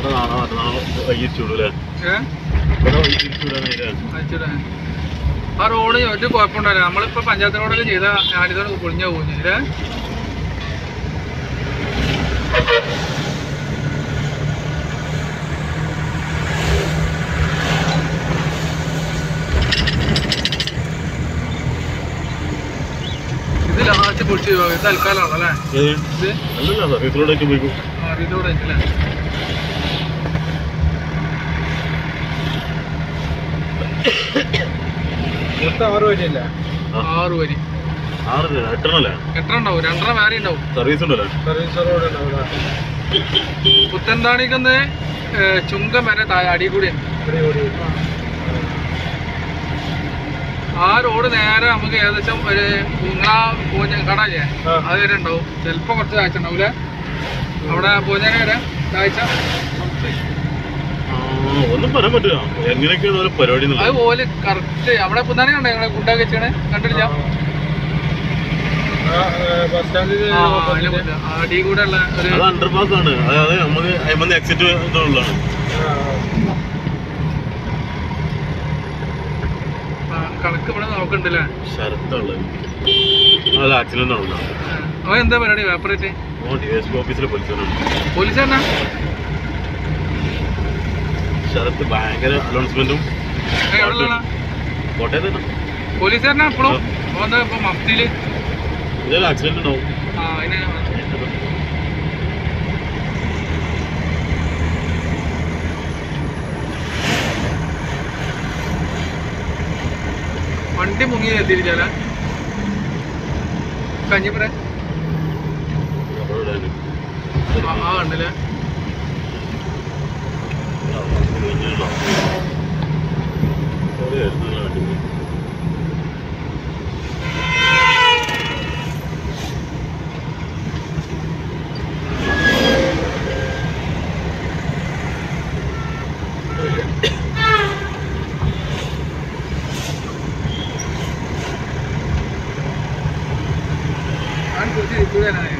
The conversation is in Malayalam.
അവിടെ നാളെ മറ്റന്നാൾ വൈകിരിച്ചുള്ളൂ ഏ ഇവിടെ വൈകിരിച്ചുവിടാൻ അയച്ചിടാ ആ റോഡ് ഒരു കുഴപ്പമുണ്ടാവില്ല നമ്മളിപ്പോ പഞ്ചായത്ത് റോഡൊക്കെ ചെയ്ത ഞാനിതോട് പൊളിഞ്ഞു പോകും ചെയ്തേ ഇത് ലാസ്റ്റ് പൊളിച്ച് ഇത് തൽക്കാലമാണ് അല്ലേ ഇത് അല്ലല്ല സർവീസിലൂടെയൊക്കെ പോയിക്കും ആ ഇതോടെ അല്ലേ മൊത്തം ആറ് വരിയല്ല ആറ് വരി ആറ് എട്ടെണ്ണല്ലേ എത്ര ഉണ്ടാവും രണ്ടര വേറെ ഉണ്ടാവും സർവീസ് ഉണ്ടല്ലേ സർവീസ് റോഡ് ഉണ്ടാവില്ല പുത്തൻതാണിക്കൊന്ന് ചുങ്കം വരെ താഴെ അടി കൂടി ഇവിടെ ഓടി ആ റോഡ് നേരെ നമുക്ക് ഏകദേശം ഒരു പൂങ്ങള പൂഞ്ഞ കടയില്ലേ ആ. അത് വരെ ഉണ്ടാവും ചിലപ്പോ കുറച്ച് താഴ്ച ഉണ്ടാവൂലേ അവിടെ പൂഞ്ഞാന വരെ താഴ്ച ആ, ഒന്നും പറയാൻ പറ്റില്ല എങ്ങനെയൊക്കെയാണ് ഓരോ പരിപാടി അത് എന്നുള്ളത്. പോലെ കറക്റ്റ് അവിടെ പുന്നാനെ കണ്ടോ ഞങ്ങളെ ഗുണ്ടാ വെച്ചാണ് കണ്ടിട്ടില്ല ബസ് സ്റ്റാൻഡിൽ ആ അതിലെ മുന്നിൽ. ആ അടി കൂടെ ഉള്ള ഒരു അത് അണ്ടർ പാസ് ആണ് അതായത് നമുക്ക് അമ്പത് എക്സിറ്റ് ഇതുള്ളതാണ് ആ, കണക്ക് ഇവിടെ നോക്കണ്ടല്ലേ ശരത്തുള്ളത് അത് ആക്സിഡന്റ് ആണല്ലോ അവൻ എന്താ പരിപാടി evaporate oh D S P ഓഫീസിലെ പോലീസാണ് പോലീസ് തന്നെ ശരത്ത് ഭയങ്കര അനൗൺസ്മെന്റും എവിടെയുള്ള കോട്ടയത്ത് തന്നെ പോലീസ് തന്നെ എപ്പോഴും എന്താ ഇപ്പൊ മഫ്തിയില് ഇതൊരു ആക്സിഡന്റ് ഉണ്ടാവും ആ അതിന് വണ്ടി മുങ്ങി എത്തിയിരിച്ചാല കഞ്ഞിപ്പുറ അപ്പോൾ ഇവിടെ ഒരു- ആ ആ കണ്ടില്ലേ ആ, ഇങ്ങനെയുണ്ടാവും. ഒരു നല്ല വണ്ടി. ഞാൻ കുറിച്ച് ഇരിക്കുകയാണ്